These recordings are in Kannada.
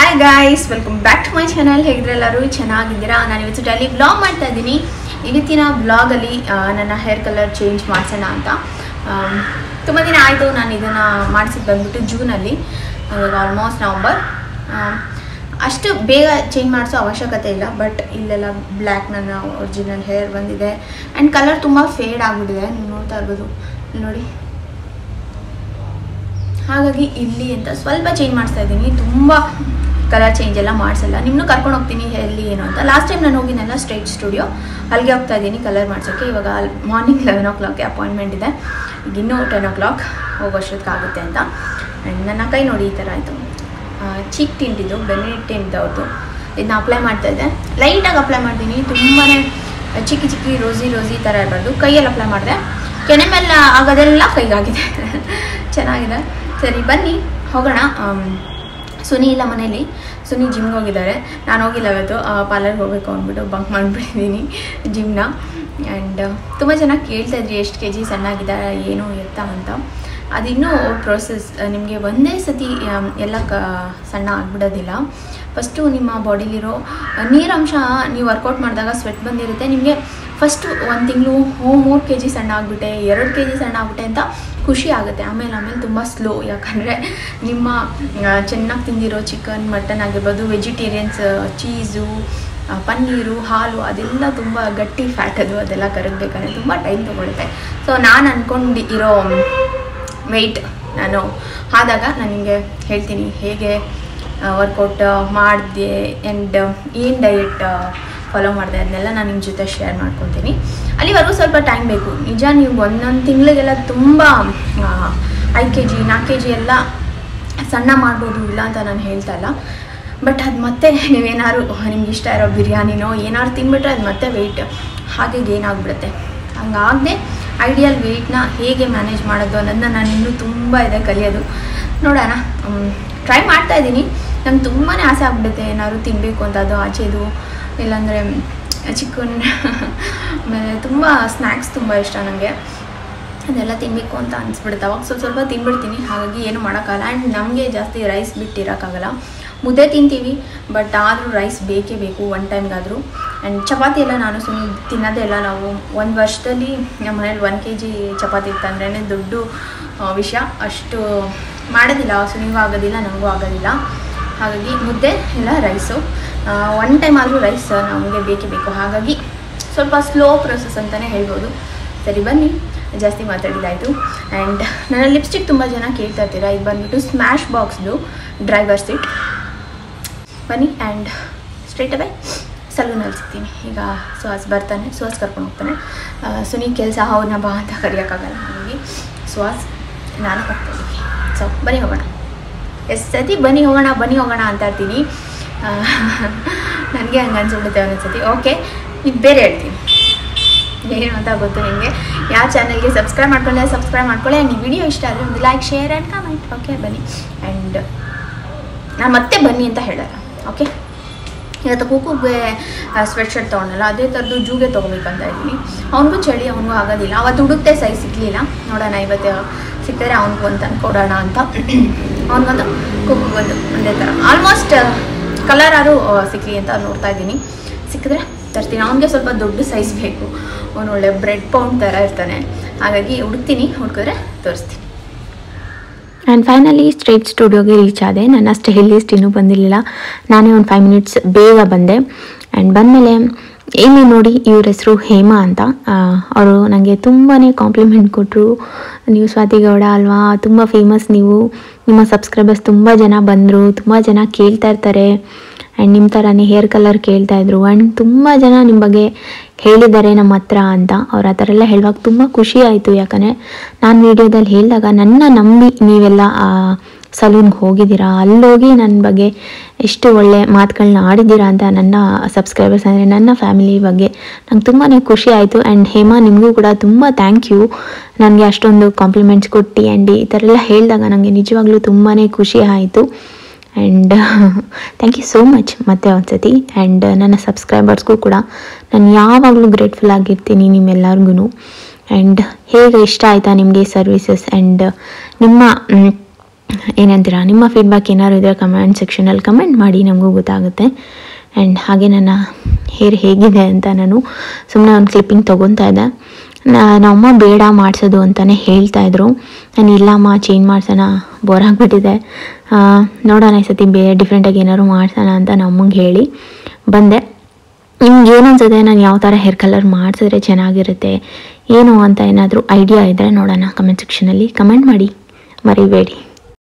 Hi guys welcome back to my channel ಹೇಗಿದ್ರೆಲ್ಲರೂ ಚೆನ್ನಾಗಿದ್ದೀರಾ ನಾನು ಇವತ್ತು ಡೈಲಿ ಬ್ಲಾಗ್ ಮಾಡ್ತಾ ಇದ್ದೀನಿ ಇವತ್ತಿನ ಬ್ಲಾಗಲ್ಲಿ ನನ್ನ ಹೇರ್ ಕಲರ್ ಚೇಂಜ್ ಮಾಡಿಸೋಣ ಅಂತ ತುಂಬ ದಿನ ಆಯಿತು ನಾನು ಇದನ್ನು ಮಾಡಿಸಿದ್ದು ಬಂದ್ಬಿಟ್ಟು ಜೂನಲ್ಲಿ ಇವಾಗ ಆಲ್ಮೋಸ್ಟ್ ನವಂಬರ್ ಅಷ್ಟು ಬೇಗ ಚೇಂಜ್ ಮಾಡಿಸೋ ಅವಶ್ಯಕತೆ ಇಲ್ಲ ಬಟ್ ಇಲ್ಲೆಲ್ಲ ಬ್ಲ್ಯಾಕ್ ನನ್ನ ಒರಿಜಿನಲ್ ಹೇರ್ ಬಂದಿದೆ ಆ್ಯಂಡ್ ಕಲರ್ ತುಂಬ ಫೇಡ್ ಆಗಿಬಿಟ್ಟಿದೆ ನೀವು ನೋಡ್ತಾ ಇರ್ಬೋದು ಇಲ್ಲಿ ನೋಡಿ ಹಾಗಾಗಿ ಇಲ್ಲಿ ಅಂತ ಸ್ವಲ್ಪ ಚೇಂಜ್ ಮಾಡಿಸ್ತಾ ಇದ್ದೀನಿ ತುಂಬ ಕಲರ್ ಚೇಂಜ್ ಎಲ್ಲ ಮಾಡಿಸಲ್ಲ ನಿಮ್ಮನ್ನು ಕರ್ಕೊಂಡು ಹೋಗ್ತೀನಿ ಎಲ್ಲಿ ಏನು ಅಂತ ಲಾಸ್ಟ್ ಟೈಮ್ ನಾನು ಹೋಗಿದ್ದೆಲ್ಲ ಸ್ಟ್ರೈಟ್ ಸ್ಟುಡಿಯೋ ಅಲ್ಲಿಗೆ ಹೋಗ್ತಾ ಇದ್ದೀನಿ ಕಲರ್ ಮಾಡ್ಸೋಕ್ಕೆ ಇವಾಗ ಅಲ್ಲಿ ಮಾರ್ನಿಂಗ್ ಲೆವೆನ್ ಓ ಕ್ಲಾಕ್ಗೆ ಅಪಾಯಿಂಟ್ಮೆಂಟ್ ಇದೆ ಈಗ ಇನ್ನೂ ಟೆನ್ ಓ ಕ್ಲಾಕ್ ಹೋಗೋಷ್ಟೊತ್ತಿಗಾಗುತ್ತೆ ಅಂತ ಆ್ಯಂಡ್ ನನ್ನ ಕೈ ನೋಡಿ ಈ ಥರ ಆಯಿತು ಚೀಕ್ ಟಿಂಟಿದ್ದು ಬೆನ್ನಿಟ್ ಟಿಂಟ್ ಅವ್ರದ್ದು ಇದನ್ನ ಅಪ್ಲೈ ಮಾಡ್ತಾ ಇದ್ದೆ ಲೈಟಾಗಿ ಅಪ್ಲೈ ಮಾಡ್ತೀನಿ ತುಂಬಾ ಚಿಕ್ಕಿ ಚಿಕ್ಕಿ ರೋಸಿ ರೋಸಿ ಥರ ಇರಬಾರ್ದು ಕೈಯಲ್ಲಿ ಅಪ್ಲೈ ಮಾಡಿದೆ ಕೆನೆ ಮೇಲೆ ಆಗೋದೆಲ್ಲ ಕೈಗಾಗಿದೆ ಚೆನ್ನಾಗಿದೆ ಸರಿ ಬನ್ನಿ ಹೋಗೋಣ ಆಮ್, ಸುನಿ ಇಲ್ಲ ಮನೇಲಿ ಸುನಿ ಜಿಮ್ಗೆ ಹೋಗಿದ್ದಾರೆ ನಾನು ಹೋಗಿಲ್ಲ ಇವತ್ತು ಪಾರ್ಲರ್ಗೆ ಹೋಗಬೇಕು ಅಂದ್ಬಿಟ್ಟು ಬಂಕ್ ಮಾಡಿಬಿಟ್ಟಿದ್ದೀನಿ ಜಿಮ್ನ ಆ್ಯಂಡ್ ತುಂಬ ಚೆನ್ನಾಗಿ ಕೇಳ್ತಾ ಇದ್ರಿ ಎಷ್ಟು ಕೆ ಜಿ ಸಣ್ಣಾಗಿದ್ದಾರೆ ಏನು ಎತ್ತ ಅಂತ ಅದಿನ್ನೂ ಪ್ರೋಸೆಸ್ ನಿಮಗೆ ಒಂದೇ ಸತಿ ಆಮ್, ಎಲ್ಲ ಕ ಸಣ್ಣ ಆಗಿಬಿಡೋದಿಲ್ಲ ಫಸ್ಟು ನಿಮ್ಮ ಬಾಡಿಲಿರೋ ನೀರಂಶ ನೀವು ವರ್ಕೌಟ್ ಮಾಡಿದಾಗ ಸ್ವೆಟ್ ಬಂದಿರುತ್ತೆ ನಿಮಗೆ ಫಸ್ಟು ಒಂದು ತಿಂಗಳು ಹೋ ಮೂರು ಕೆ ಜಿ ಸಣ್ಣ ಆಗಿಬಿಟ್ಟೆ ಎರಡು ಕೆ ಜಿ ಸಣ್ಣ ಆಗ್ಬಿಟ್ಟೆ ಅಂತ ಖುಷಿ ಆಗುತ್ತೆ ಆಮೇಲೆ ಆಮೇಲೆ ತುಂಬ ಸ್ಲೋ ಯಾಕಂದರೆ ನಿಮ್ಮ ಆ, ಚೆನ್ನಾಗಿ ತಿಂದಿರೋ ಚಿಕನ್ ಮಟನ್ ಆಗಿರ್ಬೋದು ವೆಜಿಟೇರಿಯನ್ಸ್ ಚೀಸು ಆ, ಪನ್ನೀರು ಹಾಲು ಅದೆಲ್ಲ ತುಂಬ ಗಟ್ಟಿ ಫ್ಯಾಟ್ ಅದು ಅದೆಲ್ಲ ಕರಗಬೇಕಂದ್ರೆ ತುಂಬ ಟೈಮ್ ತೊಗೊಳುತ್ತೆ ಸೊ ನಾನು ಅಂದ್ಕೊಂಡು ಇರೋ ವೆಯ್ಟ್ ನಾನು ಆದಾಗ ನಾನು ನಿಮಗೆ ಹೇಳ್ತೀನಿ ಹೇಗೆ ವರ್ಕೌಟ್ ಮಾಡಿದೆ ಆ್ಯಂಡ್ ಏನು ಡಯಟ್ ಫಾಲೋ ಮಾಡಿದೆ ಅದನ್ನೆಲ್ಲ ನಾನು ನಿಮ್ಮ ಜೊತೆ ಶೇರ್ ಮಾಡ್ಕೊತೀನಿ ಅಲ್ಲಿವರೆಗೂ ಸ್ವಲ್ಪ ಟೈಮ್ ಬೇಕು ನಿಜ ನೀವು ಒಂದೊಂದು ತಿಂಗಳಿಗೆಲ್ಲ ತುಂಬ ಐದು ಕೆ ಜಿ ನಾಲ್ಕು ಕೆ ಜಿ ಎಲ್ಲ ಸಣ್ಣ ಮಾಡ್ಬೋದು ಇಲ್ಲ ಅಂತ ನಾನು ಹೇಳ್ತಾ ಇಲ್ಲ ಬಟ್ ಅದು ಮತ್ತೆ ನೀವೇನಾದ್ರು ನಿಮ್ಗೆ ಇಷ್ಟ ಇರೋ ಬಿರಿಯಾನಿನೋ ಏನಾದ್ರು ತಿನ್ಬಿಟ್ರೆ ಅದು ಮತ್ತೆ ವೆಯ್ಟ್ ಹಾಗೆ ಗೇನ್ ಆಗಿಬಿಡುತ್ತೆ ಹಂಗಾಗದೆ ಐಡಿಯಲ್ ವೆಯ್ಟ್ನ ಹೇಗೆ ಮ್ಯಾನೇಜ್ ಮಾಡೋದು ಅನ್ನೋದನ್ನ ನಾನು ಇನ್ನೂ ತುಂಬ ಇದೆ ಕಲಿಯೋದು ನೋಡೋಣ ಟ್ರೈ ಮಾಡ್ತಾ ಇದ್ದೀನಿ ನಂಗೆ ತುಂಬಾ ಆಸೆ ಆಗ್ಬಿಡುತ್ತೆ ಏನಾದ್ರು ತಿನ್ನಬೇಕು ಅಂತ ಅದು ಆಚೆದು ಇಲ್ಲಾಂದರೆ ಚಿಕನ್ ಆಮೇಲೆ ತುಂಬ ಸ್ನ್ಯಾಕ್ಸ್ ತುಂಬ ಇಷ್ಟ ನನಗೆ ಅದೆಲ್ಲ ತಿನ್ನಬೇಕು ಅಂತ ಅನಿಸ್ಬಿಡುತ್ತೆ ಅವಾಗ ಸ್ವಲ್ಪ ಸ್ವಲ್ಪ ತಿನ್ಬಿಡ್ತೀನಿ ಹಾಗಾಗಿ ಏನು ಮಾಡೋಕ್ಕಾಗಲ್ಲ ಆ್ಯಂಡ್ ನಮಗೆ ಜಾಸ್ತಿ ರೈಸ್ ಬಿಟ್ಟಿರೋಕ್ಕಾಗಲ್ಲ ಮುದ್ದೆ ತಿಂತೀವಿ ಬಟ್ ಆದರೂ ರೈಸ್ ಬೇಕೇ ಬೇಕು ಒನ್ ಟೈಮ್ಗಾದರೂ ಆ್ಯಂಡ್ ಚಪಾತಿ ಎಲ್ಲ ನಾನು ಸುಮ್ಮನೆ ತಿನ್ನೋದೇ ಇಲ್ಲ ನಾವು ಒಂದು ವರ್ಷದಲ್ಲಿ ನಮ್ಮ ಮನೇಲಿ ಒನ್ ಕೆ ಜಿ ಚಪಾತಿ ಇತ್ತಂದ್ರೇ ದೊಡ್ಡ ಆ, ವಿಷಯ ಅಷ್ಟು ಮಾಡೋದಿಲ್ಲ ಸುನಿಗೂ ಆಗೋದಿಲ್ಲ ನನಗೂ ಆಗೋದಿಲ್ಲ ಹಾಗಾಗಿ ಮುದ್ದೆ ಇಲ್ಲ ರೈಸು ಒನ್ ಟೈಮ್ ಆದರೂ ರೈಸ್ ನಮಗೆ ಬೇಕೇ ಬೇಕು ಹಾಗಾಗಿ ಸ್ವಲ್ಪ ಸ್ಲೋ ಪ್ರೊಸೆಸ್ ಅಂತಲೇ ಹೇಳ್ಬೋದು ಸರಿ ಬನ್ನಿ ಜಾಸ್ತಿ ಮಾತಾಡಿದಾಯಿತು ಆ್ಯಂಡ್ ನನ್ನ ಲಿಪ್ಸ್ಟಿಕ್ ತುಂಬ ಜನ ಕೇಳ್ತಾ ಇರ್ತೀರಾ ಇದು ಬಂದ್ಬಿಟ್ಟು ಸ್ಮ್ಯಾಶ್ ಬಾಕ್ಸ್ದು ಡ್ರೈವರ್ ಸೀಟ್ ಬನ್ನಿ ಆ್ಯಂಡ್ ಸ್ಟ್ರೇಟ್ ಅವೇ ಸಲೂನಲ್ಲಿ ಸಿಗ್ತೀನಿ ಈಗ ಸುಹಾಸ್ ಬರ್ತಾನೆ ಸುಹಾಸ್ ಕರ್ಕೊಂಡು ಹೋಗ್ತಾನೆ ಆ, ಸುನಿ ಕೆಲಸ ಅವನ ಬಾ ಅಂತ ಕರೆಯೋಕ್ಕಾಗಲ್ಲ ಹಾಗಾಗಿ ಸುಹಾಸ್ ನಾನು ಹೋಗ್ತಾ ಇದ್ದೀನಿ ಸೊ ಬನ್ನಿ ಹೋಗೋಣ ಎಷ್ಟು ಸತಿ ಬನ್ನಿ ಹೋಗೋಣ ಬನ್ನಿ ಹೋಗೋಣ ಅಂತ ಇರ್ತೀನಿ ನನಗೆ ಹಂಗೆ ಅನ್ಸ್ಬಿಡುತ್ತೆ ಒಂದೊಂದು ಸತಿ ಓಕೆ ಇದು ಬೇರೆ ಹೇಳ್ತೀನಿ ಏನು ಅಂತ ಗೊತ್ತು ನಿಮಗೆ ಯಾವ ಚಾನಲ್ಗೆ ಸಬ್ಸ್ಕ್ರೈಬ್ ಮಾಡ್ಕೊಳ್ಳಿ ಸಬ್ಸ್ಕ್ರೈಬ್ ಮಾಡ್ಕೊಳ್ಳಿ ಆ್ಯಂಡ್ ಈ ವಿಡಿಯೋ ಇಷ್ಟ ಆದರೆ ಒಂದು like share and comment okay ಬನ್ನಿ ಆ್ಯಂಡ್ ನಾನು ಮತ್ತೆ ಬನ್ನಿ ಅಂತ ಹೇಳಲ್ಲ ಓಕೆ ಇವತ್ತು ಕೂಕುಗೆ ಸ್ವೆಟ್ ಶರ್ಟ್ ತೊಗೊಂಡಲ್ಲ ಅದೇ ಥರದ್ದು ಜೂಗೆ ತೊಗೋಬೇಕಂತ ಇದ್ದೀನಿ ಅವನಿಗೂ ಚಳಿ ಅವನಿಗೂ ಆಗೋದಿಲ್ಲ ಅವತ್ತು ಹುಡುಕ್ತೆ ಸೈಜ್ ಸಿಗಲಿಲ್ಲ ನೋಡೋಣ ಇವತ್ತು ಸಿಕ್ಕಿದ್ರೆ ಅವ್ನಿಗೂ ಒಂದು ತಂದು ಕೊಡೋಣ ಅಂತ ಅವನಿಗೊಂದು ಕುಕ್ಕೊಂದು ಒಂದೇ ಥರ ಆಲ್ಮೋಸ್ಟ್ ಕಲರ್ ಆದರೂ ಸಿಕ್ಕಲಿ ಅಂತ ನೋಡ್ತಾ ಇದ್ದೀನಿ ಸಿಕ್ಕಿದ್ರೆ ತರ್ತೀನಿ ಅವನಿಗೆ ಸ್ವಲ್ಪ ದೊಡ್ಡ ಸೈಜ್ ಬೇಕು ಅವನು ಒಳ್ಳೆ ಬ್ರೆಡ್ ಪೌಂಡ್ ಥರ ಇರ್ತಾನೆ ಹಾಗಾಗಿ ಹುಡುಕ್ತೀನಿ ಹುಡುಕಿದ್ರೆ ತೋರಿಸ್ತೀನಿ ಆ್ಯಂಡ್ ಫೈನಲಿ ಸ್ಟ್ರೈಟ್ ಸ್ಟುಡಿಯೋಗೆ ರೀಚ್ ಆದೆ ನನ್ನ ಸ್ಟೇ ಲಿಸ್ಟ್ ಇನ್ನೂ ಬಂದಿರಲಿಲ್ಲ ನಾನೇ ಒಂದು ಫೈವ್ ಮಿನಿಟ್ಸ್ ಬೇಗ ಬಂದೆ ಆ್ಯಂಡ್ ಬಂದಮೇಲೆ ಇಲ್ಲಿ ನೋಡಿ ಇವ್ರ ಹೆಸರು ಹೇಮಾ ಅಂತ ಅವರು ನನಗೆ ತುಂಬಾ ಕಾಂಪ್ಲಿಮೆಂಟ್ ಕೊಟ್ಟರು ನೀವು ಸ್ವಾತಿ ಗೌಡ ಅಲ್ವಾ ತುಂಬ ಫೇಮಸ್ ನೀವು ನಿಮ್ಮ ಸಬ್ಸ್ಕ್ರೈಬರ್ಸ್ ತುಂಬ ಜನ ಬಂದರು ತುಂಬ ಜನ ಕೇಳ್ತಾ ಇರ್ತಾರೆ ಆ್ಯಂಡ್ ನಿಮ್ಮ ಥರನೇ ಹೇರ್ ಕಲರ್ ಕೇಳ್ತಾ ಇದ್ರು ಆ್ಯಂಡ್ ತುಂಬ ಜನ ನಿಮ್ಮ ಬಗ್ಗೆ ಹೇಳಿದ್ದಾರೆ ನಮ್ಮ ಹತ್ರ ಅಂತ ಅವ್ರು ಆ ಥರ ಎಲ್ಲ ಹೇಳುವಾಗ ತುಂಬ ಖುಷಿ ಆಯಿತು ಯಾಕಂದರೆ ನಾನು ವೀಡಿಯೋದಲ್ಲಿ ಹೇಳಿದಾಗ ನನ್ನ ನಂಬಿ ನೀವೆಲ್ಲ ಆ ಸಲೂನ್ಗೆ ಹೋಗಿದ್ದೀರಾ ಅಲ್ಲೋಗಿ ನನ್ನ ಬಗ್ಗೆ ಎಷ್ಟು ಒಳ್ಳೆ ಮಾತುಗಳನ್ನ ಆಡಿದ್ದೀರಾ ಅಂತ ನನ್ನ ಸಬ್ಸ್ಕ್ರೈಬರ್ಸ್ ಅಂದರೆ ನನ್ನ ಫ್ಯಾಮಿಲಿ ಬಗ್ಗೆ ನಂಗೆ ತುಂಬಾ ಖುಷಿ ಆಯಿತು ಆ್ಯಂಡ್ ಹೇಮಾ ನಿಮಗೂ ಕೂಡ ತುಂಬ ಥ್ಯಾಂಕ್ ಯು ನನಗೆ ಅಷ್ಟೊಂದು ಕಾಂಪ್ಲಿಮೆಂಟ್ಸ್ ಕೊಟ್ಟು ಆ್ಯಂಡ್ ಈ ಥರ ಎಲ್ಲ ಹೇಳಿದಾಗ ನನಗೆ ನಿಜವಾಗ್ಲೂ ತುಂಬಾ ಖುಷಿ ಆಯಿತು and thank you so much ಮತ್ತೆ ಒಂದ್ಸತಿ ಆ್ಯಂಡ್ ನನ್ನ ಸಬ್ಸ್ಕ್ರೈಬರ್ಸ್ಗೂ ಕೂಡ ನಾನು ಯಾವಾಗಲೂ ಗ್ರೇಟ್ಫುಲ್ ಆಗಿರ್ತೀನಿ ನಿಮ್ಮೆಲ್ಲರಿಗೂ ಆ್ಯಂಡ್ ಹೇಗೆ ಇಷ್ಟ ಆಯಿತಾ ನಿಮಗೆ ಸರ್ವಿಸಸ್ ಆ್ಯಂಡ್ ನಿಮ್ಮ ಮ್, ಏನಂತೀರಾ ನಿಮ್ಮ ಫೀಡ್ಬ್ಯಾಕ್ ಏನಾದ್ರು ಇದ್ದರೆ ಕಮೆಂಟ್ ಸೆಕ್ಷನಲ್ಲಿ ಕಮೆಂಟ್ ಮಾಡಿ ನಮಗೂ ಗೊತ್ತಾಗುತ್ತೆ ಆ್ಯಂಡ್ ಹಾಗೆ ನನ್ನ ಹೇರ್ ಹೇಗಿದೆ ಅಂತ ನಾನು ಸುಮ್ಮನೆ ಒಂದು ಕ್ಲಿಪ್ಪಿಂಗ್ ತೊಗೊತಾ ಇದ್ದೆ ನಾ- ನಮ್ಮಮ್ಮ ಬೇಡ ಮಾಡಿಸೋದು ಅಂತಲೇ ಹೇಳ್ತಾಯಿದ್ರು ನಾನು ಇಲ್ಲಮ್ಮ ಚೇಂಜ್ ಮಾಡ್ಸೋಣ ಬೋರ್ ಆಗಿಬಿಟ್ಟಿದೆ ನೋಡೋಣ ಈ ಸತಿ ಬೇ ಡಿಫ್ರೆಂಟಾಗಿ ಏನಾದ್ರು ಮಾಡ್ಸೋಣ ಅಂತ ನಮ್ಮಂಗೆ ಹೇಳಿ ಬಂದೆ ನಿಮ್ಗೆ ಏನು ಅನ್ಸುತ್ತೆ ನಾನು ಯಾವ ಥರ ಹೇರ್ ಕಲರ್ ಮಾಡಿಸಿದ್ರೆ ಚೆನ್ನಾಗಿರುತ್ತೆ ಏನು ಅಂತ ಏನಾದರೂ ಐಡಿಯಾ ಇದ್ದರೆ ನೋಡೋಣ ಕಮೆಂಟ್ ಸೆಕ್ಷನಲ್ಲಿ ಕಮೆಂಟ್ ಮಾಡಿ ಮರಿಬೇಡಿ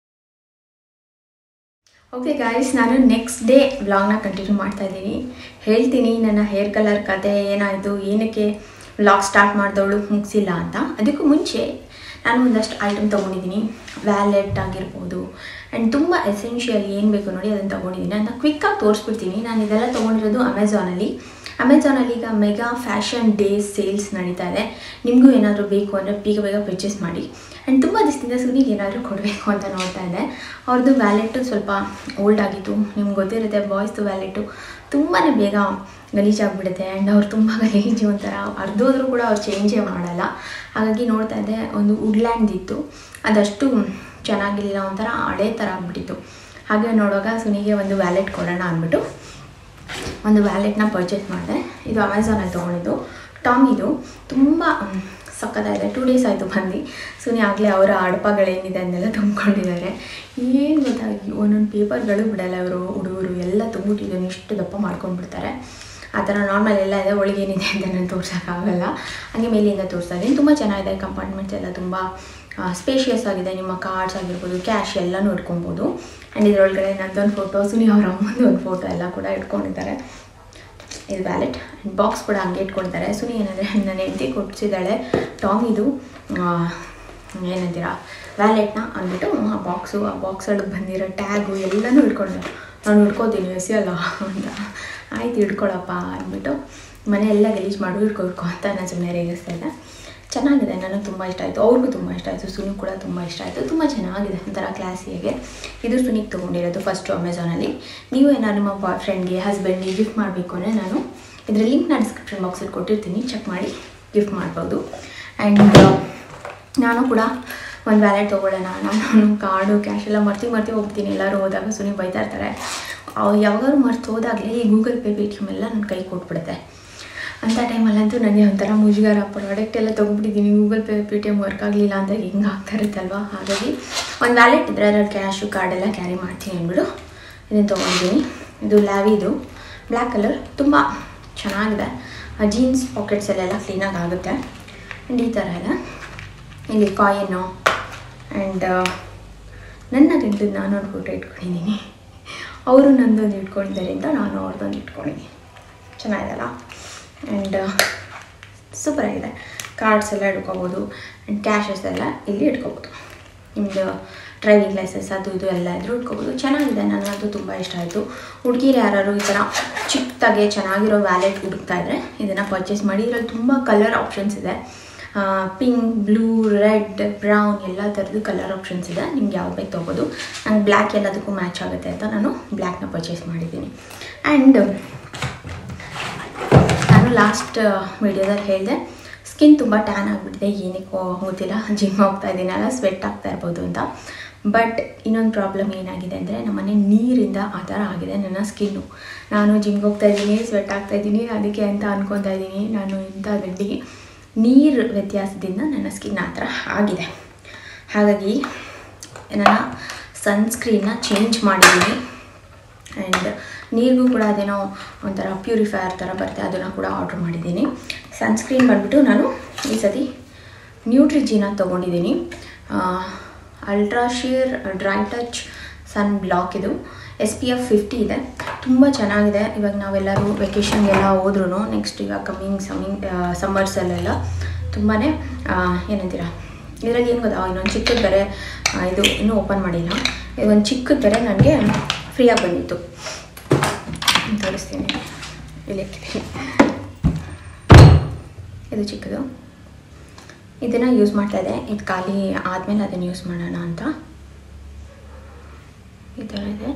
ಓಕೆ ಗಾಯ್ಸ್ ನಾನು ನೆಕ್ಸ್ಟ್ ಡೇ ವ್ಲಾಗ್ನ ಕಂಟಿನ್ಯೂ ಮಾಡ್ತಾ ಇದ್ದೀನಿ ಹೇಳ್ತೀನಿ ನನ್ನ ಹೇರ್ ಕಲರ್ ಕತೆ ಏನಾಯಿತು ಏನಕ್ಕೆ ವ್ಲಾಗ್ ಸ್ಟಾರ್ಟ್ ಮಾಡಿದವಳು ಮುಗಿಸಿಲ್ಲ ಅಂತ ಅದಕ್ಕೂ ಮುಂಚೆ ನಾನು ಒಂದಷ್ಟು ಐಟಮ್ ತೊಗೊಂಡಿದ್ದೀನಿ ವ್ಯಾಲೆಟ್ ಆಗಿರ್ಬೋದು ಆ್ಯಂಡ್ ತುಂಬ ಎಸೆನ್ಷಿಯಲ್ ಏನು ಬೇಕು ನೋಡಿ ಅದನ್ನು ತೊಗೊಂಡಿದ್ದೀನಿ ಅಂತ ಕ್ವಿಕ್ಕಾಗಿ ತೋರಿಸ್ಬಿಡ್ತೀನಿ ನಾನು ಇದೆಲ್ಲ ತೊಗೊಂಡಿರೋದು ಅಮೆಝಾನಲ್ಲಿ ಅಮೆಝಾನಲ್ಲಿ ಈಗ ಮೆಗಾ ಫ್ಯಾಷನ್ ಡೇಸ್ ಸೇಲ್ಸ್ ನಡೀತಾ ಇದೆ ನಿಮಗೂ ಏನಾದರೂ ಬೇಕು ಅಂದರೆ ಬೇಗ ಬೇಗ ಪರ್ಚೇಸ್ ಮಾಡಿ ಆ್ಯಂಡ್ ತುಂಬ ದಿವಸದಿಂದ ಸುನಿಗೆ ಏನಾದರೂ ಕೊಡಬೇಕು ಅಂತ ನೋಡ್ತಾ ಇದ್ದೆ ಅವ್ರದ್ದು ವ್ಯಾಲೆಟು ಸ್ವಲ್ಪ ಓಲ್ಡ್ ಆಗಿತ್ತು ನಿಮ್ಗೆ ಗೊತ್ತಿರುತ್ತೆ ಬಾಯ್ಸ್ದು ವ್ಯಾಲೆಟು ತುಂಬಾ ಬೇಗ ಗಲೀಜಾಗ್ಬಿಡುತ್ತೆ ಆ್ಯಂಡ್ ಅವ್ರು ತುಂಬ ಗಲೀಜು ಒಂಥರ ಅರ್ಧೋದ್ರೂ ಕೂಡ ಅವ್ರು ಚೇಂಜೇ ಮಾಡಲ್ಲ ಹಾಗಾಗಿ ನೋಡ್ತಾ ಇದ್ದೆ ಒಂದು ವುಡ್ಲ್ಯಾಂಡ್ ಇತ್ತು ಅದಷ್ಟು ಚೆನ್ನಾಗಿರಲಿಲ್ಲ ಒಂಥರ ಹಳೇ ಥರ ಆಗ್ಬಿಟ್ಟಿತ್ತು ಹಾಗೆ ನೋಡುವಾಗ ಸುನಿಗೆ ಒಂದು ವ್ಯಾಲೆಟ್ ಕೊಡೋಣ ಅಂದ್ಬಿಟ್ಟು ಒಂದು ವ್ಯಾಲೆಟ್ನ ಪರ್ಚೇಸ್ ಮಾಡಿದೆ ಇದು ಅಮೆಝಾನಲ್ಲಿ ತೊಗೊಂಡಿದ್ದು ಟಾಮಿದು ತುಂಬ ಮ್, ಸಖತ್ತಾಗಿದೆ ಟೂ ಡೇಸ್ ಆಯಿತು ಬಂದು ಸುನಿ ಆಗಲೇ ಅವರ ಅಡಪಗಳೇನಿದೆ ಅದನ್ನೆಲ್ಲ ತುಂಬ್ಕೊಂಡಿದ್ದಾರೆ ಏನು ಗೊತ್ತಾಗಿ ಒಂದೊಂದು ಪೇಪರ್ಗಳು ಬಿಡಲ್ಲ ಅವರು ಹುಡುಗರು ಎಲ್ಲ ತುಂಬಿಟ್ಟಿದ್ದನ್ನು ಇಷ್ಟು ದಪ್ಪ ಮಾಡ್ಕೊಂಡ್ಬಿಡ್ತಾರೆ ಆ ಥರ ನಾರ್ಮಲ್ ಎಲ್ಲ ಇದೆ ಒಳಗೇನಿದೆ ಅಂತ ನಾನು ತೋರ್ಸೋಕ್ಕಾಗಲ್ಲ ಹಾಗೆ ಮೇಲಿಂದ ತೋರಿಸ್ತಾ ಇದ್ದೀನಿ ತುಂಬ ಚೆನ್ನಾಗಿದೆ ಕಂಪಾರ್ಟ್ಮೆಂಟ್ಸ್ ಎಲ್ಲ ತುಂಬ ಸ್ಪೇಷಿಯಸ್ ಆಗಿದೆ ನಿಮ್ಮ ಕಾರ್ಡ್ಸ್ ಆಗಿರ್ಬೋದು ಕ್ಯಾಶ್ ಎಲ್ಲನೂ ಇಟ್ಕೊಬೋದು ಆ್ಯಂಡ್ ಇದರೊಳಗಡೆ ನಂದೊಂದು ಫೋಟೋ ಸುನಿ ಅವರ ಅಮ್ಮಂದು ಒಂದು ಫೋಟೋ ಎಲ್ಲ ಕೂಡ ಇಟ್ಕೊಂಡಿದ್ದಾರೆ ಇದು ವ್ಯಾಲೆಟ್ ಆ್ಯಂಡ್ ಬಾಕ್ಸ್ ಕೂಡ ಹಂಗೆ ಇಟ್ಕೊಂಡಿದ್ದಾರೆ ಸುನಿ ಏನಂದರೆ ನನ್ನ ಹೆಂಡತಿ ಕೊಡಿಸಿದ್ದಾಳೆ ಟಾಮಿದು ಏನಂತೀರಾ ವ್ಯಾಲೆಟ್ನ ಅಂದ್ಬಿಟ್ಟು ಆ ಬಾಕ್ಸು ಆ ಬಾಕ್ಸೊಳಗೆ ಬಂದಿರೋ ಟ್ಯಾಗು ಎಲ್ಲನೂ ಇಟ್ಕೊಂಡೆ ನಾನು ಇಟ್ಕೋತೀನಿ ಎಸಿಯಲ್ಲ ಅಂತ ಆಯ್ತು ಇಟ್ಕೊಳಪ್ಪ ಅಂದ್ಬಿಟ್ಟು ಮನೆ ಎಲ್ಲ ಗಲೀಜು ಮಾಡು ಇಟ್ಕೊ ಇಟ್ಕೊ ಅಂತ ನಾನು ಸುಮ್ಮನೆ ರೇಗಿಸ್ತಾ ಇದ್ದೆ ಚೆನ್ನಾಗಿದೆ ನನಗೆ ತುಂಬ ಇಷ್ಟ ಆಯಿತು ಅವ್ರಿಗೂ ತುಂಬ ಇಷ್ಟ ಆಯಿತು ಸುನಿ ಕೂಡ ತುಂಬ ಇಷ್ಟ ಆಯಿತು ತುಂಬ ಚೆನ್ನಾಗಿದೆ ಒಂಥರ ಕ್ಲಾಸಿಯಾಗೆ ಇದು ಸುನಿಗೆ ತೊಗೊಂಡಿರೋದು ಫಸ್ಟು ಅಮೆಝಾನಲ್ಲಿ ನೀವು ಏನಾದ್ರು ನಿಮ್ಮ ಬಾಯ್ ಫ್ರೆಂಡ್ಗೆ ಹಸ್ಬೆಂಡ್ಗೆ ಗಿಫ್ಟ್ ಮಾಡಬೇಕು ಅಂದರೆ ನಾನು ಇದರ ಲಿಂಕ್ನ ಡಿಸ್ಕ್ರಿಪ್ಷನ್ ಬಾಕ್ಸಲ್ಲಿ ಕೊಟ್ಟಿರ್ತೀನಿ ಚೆಕ್ ಮಾಡಿ ಗಿಫ್ಟ್ ಮಾಡ್ಬೋದು ಆ್ಯಂಡ್ ನಾನು ಕೂಡ ಒಂದು ವ್ಯಾಲೆಟ್ ತೊಗೊಳ್ಳೋಣ ನಾನು ಕಾರ್ಡು ಕ್ಯಾಶ್ ಎಲ್ಲ ಮರ್ತಿ ಮರ್ತಿ ಹೋಗ್ತೀನಿ ಎಲ್ಲರೂ ಹೋದಾಗ ಸುನಿ ಬೈತಾ ಇರ್ತಾರೆ ಅವ್ ಯಾವಾಗಾದ್ರು ಮರ್ತು ಹೋದಾಗಲೇ ಈ Google Pay Paytm ಎಲ್ಲ ನನ್ನ ಕೈ ಕೊಟ್ಬಿಡುತ್ತೆ ಅಂಥ ಟೈಮಲ್ಲಂತೂ ನನಗೆ ಒಂಥರ ಮುಜುಗರ ಪ್ರಾಡಕ್ಟ್ ಎಲ್ಲ ತೊಗೊಂಡ್ಬಿಟ್ಟಿದ್ದೀನಿ Google Pay Paytm work ಆಗಲಿಲ್ಲ ಅಂತ ಹಿಂಗೆ ಆಗ್ತಾ ಇರುತ್ತಲ್ವ ಹಾಗಾಗಿ ಒಂದು ವ್ಯಾಲೆಟ್ ಇದ್ದರೆ ಅದರಲ್ಲಿ ಕ್ಯಾಶು ಕಾರ್ಡೆಲ್ಲ ಕ್ಯಾರಿ ಮಾಡ್ತೀನಿ ಅಂದ್ಬಿಟ್ಟು ಇದನ್ನು ತೊಗೊಂಡಿದ್ದೀನಿ ಇದು ಲ್ಯಾವಿದು ಬ್ಲ್ಯಾಕ್ ಕಲರ್ ತುಂಬ ಚೆನ್ನಾಗಿದೆ ಜೀನ್ಸ್ ಪಾಕೆಟ್ಸಲ್ಲೆಲ್ಲ ಕ್ಲೀನಾಗಿ ಆಗುತ್ತೆ ಆ್ಯಂಡ್ ಈ ಥರ ಇದೆ ಇಲ್ಲಿ ಕಾಯಿನು ಆ್ಯಂಡ್ ನನ್ನ ಗಂಟದ್ದು ನಾನು ಒಂದು ಫೋಟೋ ಇಟ್ಕೊಂಡಿದ್ದೀನಿ ಅವರು ನಂದೊಂದು ಇಟ್ಕೊಂಡಿದ್ದಾರೆ ಅಂತ ನಾನು ಅವ್ರದ್ದೊಂದು ಇಟ್ಕೊಂಡಿದ್ದೀನಿ ಚೆನ್ನಾಗಿದೆಲ್ಲ ಆ್ಯಂಡ್ ಸೂಪರಾಗಿದೆ ಕಾರ್ಡ್ಸ್ ಎಲ್ಲ ಇಟ್ಕೋಬೋದು ಆ್ಯಂಡ್ ಕ್ಯಾಶಸ್ ಎಲ್ಲ ಇಲ್ಲಿ ಇಟ್ಕೋಬೋದು ನಿಮ್ಮದು ಡ್ರೈವಿಂಗ್ ಲೈಸೆನ್ಸ್ ಅದು ಇದು ಎಲ್ಲ ಇದ್ರೂ ಇಟ್ಕೋಬೋದು ಚೆನ್ನಾಗಿದೆ ನನಗಂತೂ ತುಂಬ ಇಷ್ಟ ಆಯಿತು ಹುಡುಗಿರು ಯಾರು ಈ ಥರ ಚಿಕ್ಕದಾಗೆ ಚೆನ್ನಾಗಿರೋ ವ್ಯಾಲೆಟ್ ಹುಡುಕ್ತಾ ಇದ್ದರೆ ಇದನ್ನು ಪರ್ಚೇಸ್ ಮಾಡಿ ಇದರಲ್ಲಿ ತುಂಬ ಕಲರ್ ಆಪ್ಷನ್ಸ್ ಇದೆ ಪಿಂಕ್ ಬ್ಲೂ ರೆಡ್ ಬ್ರೌನ್ ಎಲ್ಲ ಥರದ್ದು ಕಲರ್ ಆಪ್ಷನ್ಸ್ ಇದೆ ನಿಮ್ಗೆ ಯಾವ್ದು ಬೇಕು ತೊಗೋಬೋದು ನಂಗೆ ಬ್ಲ್ಯಾಕ್ ಎಲ್ಲದಕ್ಕೂ ಮ್ಯಾಚ್ ಆಗುತ್ತೆ ಅಂತ ನಾನು ಬ್ಲ್ಯಾಕ್ನ ಪರ್ಚೇಸ್ ಮಾಡಿದ್ದೀನಿ ಆ್ಯಂಡ್ ನಾನು ಲಾಸ್ಟ್ ವಿಡಿಯೋದಲ್ಲಿ ಹೇಳಿದೆ ಸ್ಕಿನ್ ತುಂಬ ಟ್ಯಾನ್ ಆಗಿಬಿಟ್ಟಿದೆ ಏನಕ್ಕೋ ಗೊತ್ತಿಲ್ಲ ಜಿಮ್ ಹೋಗ್ತಾ ಇದ್ದೀನಲ್ಲ ಸ್ವೆಟ್ ಆಗ್ತಾ ಇರ್ಬೋದು ಅಂತ ಬಟ್ ಇನ್ನೊಂದು ಪ್ರಾಬ್ಲಮ್ ಏನಾಗಿದೆ ಅಂದರೆ ನಮ್ಮನೆ ನೀರಿಂದ ಆ ಥರ ಆಗಿದೆ ನನ್ನ ಸ್ಕಿನ್ನು ನಾನು ಜಿಮ್ಗೆ ಹೋಗ್ತಾ ಇದ್ದೀನಿ ಸ್ವೆಟ್ ಆಗ್ತಾ ಇದ್ದೀನಿ ಅದಕ್ಕೆ ಅಂತ ಅನ್ಕೊತಾ ಇದ್ದೀನಿ ನಾನು ಇಂಥ ಗಡ್ಡಿ ನೀರು ವ್ಯತ್ಯಾಸದಿಂದ ನನ್ನ ಸ್ಕಿನ್ ಆ ಥರ ಆಗಿದೆ ಹಾಗಾಗಿ ನನ್ನ ಸನ್ಸ್ಕ್ರೀನ್ನ ಚೇಂಜ್ ಮಾಡಿದ್ದೀನಿ ಆ್ಯಂಡ್ ನೀರಿಗೂ ಕೂಡ ಅದೇನೋ ಒಂಥರ ಪ್ಯೂರಿಫೈಯರ್ ಥರ ಬರುತ್ತೆ ಅದನ್ನು ಕೂಡ ಆರ್ಡ್ರ್ ಮಾಡಿದ್ದೀನಿ ಸನ್ಸ್ಕ್ರೀನ್ ಬಂದ್ಬಿಟ್ಟು ನಾನು ಈ ಸತಿ ನ್ಯೂಟ್ರಿಜಿನ ತೊಗೊಂಡಿದ್ದೀನಿ ultra sheer dry touch sun block ಇದು ಎಸ್ ಪಿ ಎಫ್ ಫಿಫ್ಟಿ ಇದೆ ತುಂಬ ಚೆನ್ನಾಗಿದೆ ಇವಾಗ ನಾವೆಲ್ಲರೂ ವೆಕೇಷನ್ಗೆಲ್ಲ ಹೋದ್ರೂ ನೆಕ್ಸ್ಟ್ ಇವಾಗ ಕಮ್ಮಿಂಗ್ ಸಮ್ಮಿಂಗ್ ಸಮ್ಮರ್ಸಲ್ಲೆಲ್ಲ ತುಂಬಾ ಏನಂತೀರ ಇದರಲ್ಲಿ ಏನು ಗೊತ್ತಾ ಇನ್ನೊಂದು ಚಿಕ್ಕದು ಬೇರೆ ಆ, ಇದು ಇನ್ನೂ ಓಪನ್ ಮಾಡಿಲ್ಲ ಇದೊಂದು ಚಿಕ್ಕದು ಬೇರೆ ನನಗೆ ಫ್ರೀಯಾಗಿ ಬಂದಿತ್ತು ನಾನು ತೋರಿಸ್ತೀನಿ ಇಲ್ಲಿ ಇಟ್ಟಿದ್ದೀನಿ. ಇದು ಚಿಕ್ಕದು ಇದನ್ನು ಯೂಸ್ ಮಾಡ್ತಾ ಇದೆ ಇದು ಖಾಲಿ ಆದಮೇಲೆ ಅದನ್ನು ಯೂಸ್ ಮಾಡೋಣ ಅಂತ ಈ ಥರ ಇದೆ